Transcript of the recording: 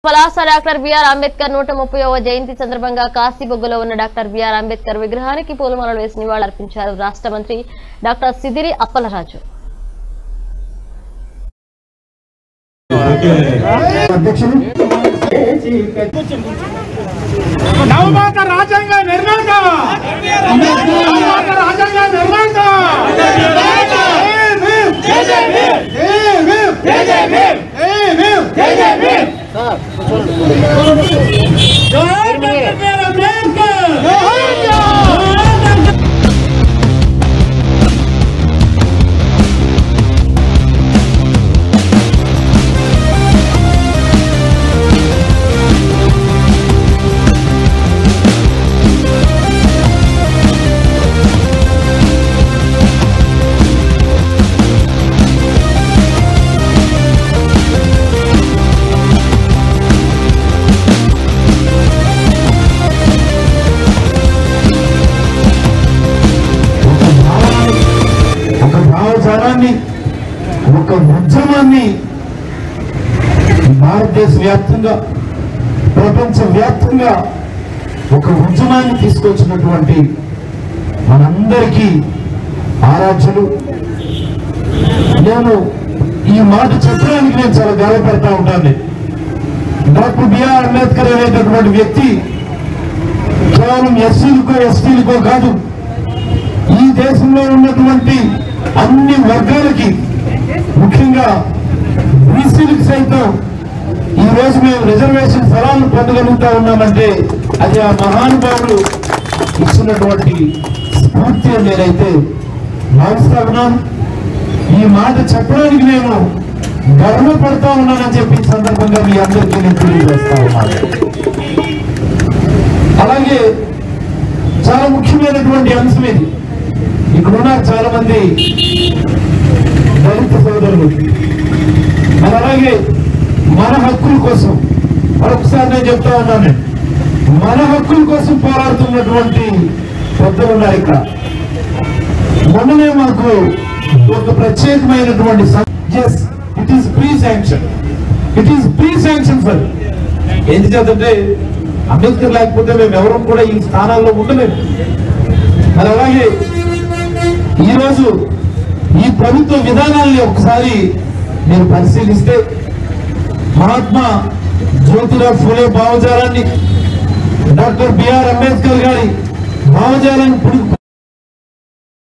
Palasa doctor BR Ambedkar నూట ముప్పైవ జయంతి సందర్భంగా కాశీబొగ్గలో ఉన్న డాక్టర్ బిఆర్ అంబేద్కర్ విగ్రహానికి పూలమాలలు వేసి నివాళులర్పించారు రాష్ట్ర మంత్రి డాక్టర్ సిదిరి అప్పలరాజు అధ్యక్షులు నవభారత రాజ్యాంగ నిర్మాత నవభారత రాజ్యాంగ నిర్మాత జై భీమ్! జై భీమ్! జై భీమ్! జై డాక్టర్ బిఆర్ అంబేద్కర్! జై డాక్టర్ ఒక భావాన్ని ఒక భావజాలాన్ని ఒక ఉద్యమాన్ని భారతదేశ వ్యాప్తంగా ప్రపంచ వ్యాప్తంగా ఒక ఉద్యమాన్ని తీసుకొచ్చినటువంటి మనందరికీ ఆరాధ్యులు నేను ఈ మాట చెప్పడానికి నేను చాలా గర్వపడతా ఉంటాను డాక్టర్ బిఆర్ అంబేద్కర్ అనేటటువంటి వ్యక్తి కేవలం ఎస్సీలకో ఎస్టీలకో కాదు ఈ దేశంలో ఉన్నటువంటి అన్ని వర్గాలకి ముఖ్యంగా బీసీలకు సైతం ఈ రోజు మేము రిజర్వేషన్ ఫలాలను పొందగలుగుతా ఉన్నామంటే అది ఆ మహానుభావులు ఇచ్చినటువంటి స్ఫూర్తి అని నేనైతే భావిస్తా ఉన్నాను ఈ మాట చెప్పడానికి నేను గర్వపడతా ఉన్నానని చెప్పి ఈ సందర్భంగా మీ అందరికీ నేను తెలియజేస్తా ఉన్నాను అలాగే చాలా ముఖ్యమైనటువంటి అంశం ఇది ఇక్కడ ఉన్నారు చాలా మంది దళిత సోదరులు మరి అలాగే మన హక్కుల కోసం మరొకసారి నేను చెప్తా ఉన్నాను మన హక్కుల కోసం పోరాడుతున్నటువంటి పెద్దలు ఉన్నారు ఇక్కడ మొన్ననే మాకు ఒక ప్రత్యేకమైనటువంటి it is pre sanction it is pre sanction for ఎందుకంటే అంబేద్కర్ లేకపోతే మేము ఎవరం కూడా ఈ స్థానాల్లో ఉండలేము మరి అలాగే ఈరోజు ఈ ప్రభుత్వ విధానాల్ని ఒకసారి మీరు పరిశీలిస్తే మహాత్మా జ్యోతిరావు ఫులే భావజాలాన్ని డాక్టర్ బిఆర్ అంబేద్కర్ గారి భావజాలాన్ని పుణికి